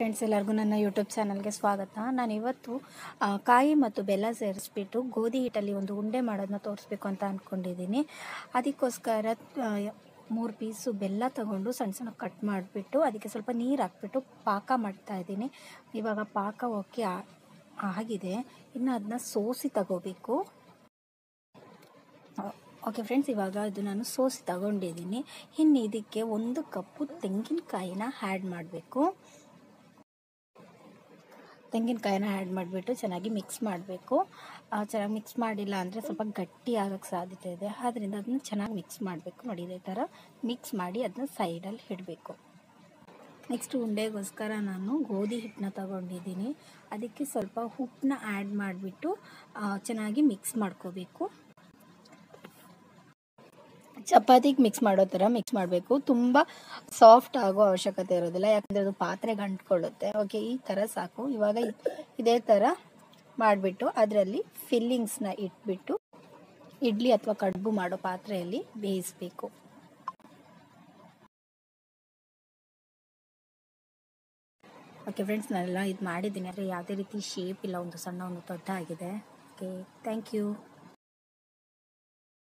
friends ಎಲ್ಲರಿಗೂ ನನ್ನ YouTube ಚಾನಲ್ಗೆ ಸ್ವಾಗತ ನಾನು ಇವತ್ತು ಆ, ಕಾಯಿ ಮತ್ತು ಬೆಲ್ಲ ಸೇರಿಸ್ಬಿಟ್ಟು ಗೋಧಿ ಹಿಟ್ಟಲ್ಲಿ ಒಂದು ಉಂಡೆ ಮಾಡೋದನ್ನ ತೋರಿಸ್ಬೇಕು ಅಂತ ಅಂದ್ಕೊಂಡಿದ್ದೀನಿ ಅದಕ್ಕೋಸ್ಕರ ಮೂರು ಪೀಸು ಬೆಲ್ಲ ತಗೊಂಡು ಸಣ್ಣ ಸಣ್ಣ ಕಟ್ ಮಾಡಿಬಿಟ್ಟು ಅದಕ್ಕೆ ಸ್ವಲ್ಪ ನೀರು ಹಾಕ್ಬಿಟ್ಟು ಪಾಕ ಮಾಡ್ತಾ ಇದ್ದೀನಿ ಇವಾಗ ಪಾಕ ಓಕೆ ಆ- ಆಗಿದೆ ಇನ್ನು ಅದನ್ನ ಸೋಸಿ ತಗೋಬೇಕು ಓಕೆ ಫ್ರೆಂಡ್ಸ್ ಇವಾಗ ಇದು ನಾನು ಸೋಸಿ ತಗೊಂಡಿದ್ದೀನಿ ಇನ್ನು ಇದಕ್ಕೆ ಒಂದು ಕಪ್ಪು ತೆಂಗಿನಕಾಯಿನ ಆ್ಯಡ್ ಮಾಡಬೇಕು ತೆಂಗಿನಕಾಯಿನ ಆ್ಯಡ್ ಮಾಡಿಬಿಟ್ಟು ಚೆನ್ನಾಗಿ ಮಿಕ್ಸ್ ಮಾಡಬೇಕು ಚೆನ್ನಾಗಿ ಮಿಕ್ಸ್ ಮಾಡಿಲ್ಲ ಅಂದರೆ ಸ್ವಲ್ಪ ಗಟ್ಟಿ ಆಗೋಕ್ಕೆ ಸಾಧ್ಯತೆ ಇದೆ ಆದ್ದರಿಂದ ಅದನ್ನ ಚೆನ್ನಾಗಿ ಮಿಕ್ಸ್ ಮಾಡಬೇಕು ನೋಡಿ ಇದೇ ಥರ ಮಿಕ್ಸ್ ಮಾಡಿ ಅದನ್ನ ಸೈಡಲ್ಲಿ ಇಡಬೇಕು ನೆಕ್ಸ್ಟ್ ಉಂಡೆಗೋಸ್ಕರ ನಾನು ಗೋಧಿ ಹಿಟ್ಟನ್ನ ತಗೊಂಡಿದ್ದೀನಿ ಅದಕ್ಕೆ ಸ್ವಲ್ಪ ಉಪ್ಪನ್ನ ಆ್ಯಡ್ ಮಾಡಿಬಿಟ್ಟು ಚೆನ್ನಾಗಿ ಮಿಕ್ಸ್ ಮಾಡ್ಕೋಬೇಕು ಚಪಾತಿಗೆ ಮಿಕ್ಸ್ ಮಾಡೋ ಥರ ಮಿಕ್ಸ್ ಮಾಡಬೇಕು ತುಂಬ ಸಾಫ್ಟ್ ಆಗೋ ಅವಶ್ಯಕತೆ ಇರೋದಿಲ್ಲ ಯಾಕಂದರೆ ಅದು ಪಾತ್ರೆಗೆ ಅಂಟ್ಕೊಳ್ಳುತ್ತೆ ಓಕೆ ಈ ಥರ ಸಾಕು ಇವಾಗ ಇ- ಇದೇ ಥರ ಮಾಡಿಬಿಟ್ಟು ಅದರಲ್ಲಿ ಫಿಲ್ಲಿಂಗ್ಸ್ನ ಇಟ್ಬಿಟ್ಟು ಇಡ್ಲಿ ಅಥವಾ ಕಡುಬು ಮಾಡೋ ಪಾತ್ರೆಯಲ್ಲಿ ಬೇಯಿಸಬೇಕು ಓಕೆ ಫ್ರೆಂಡ್ಸ್ ನಾನೆಲ್ಲ ಇದು ಮಾಡಿದ್ದೀನಿ ಆದರೆ ಯಾವುದೇ ರೀತಿ ಶೇಪ್ ಇಲ್ಲ ಒಂದು ಸಣ್ಣ ಒಂದು ದೊಡ್ಡ ಆಗಿದೆ ಓಕೆ ಥ್ಯಾಂಕ್ ಯು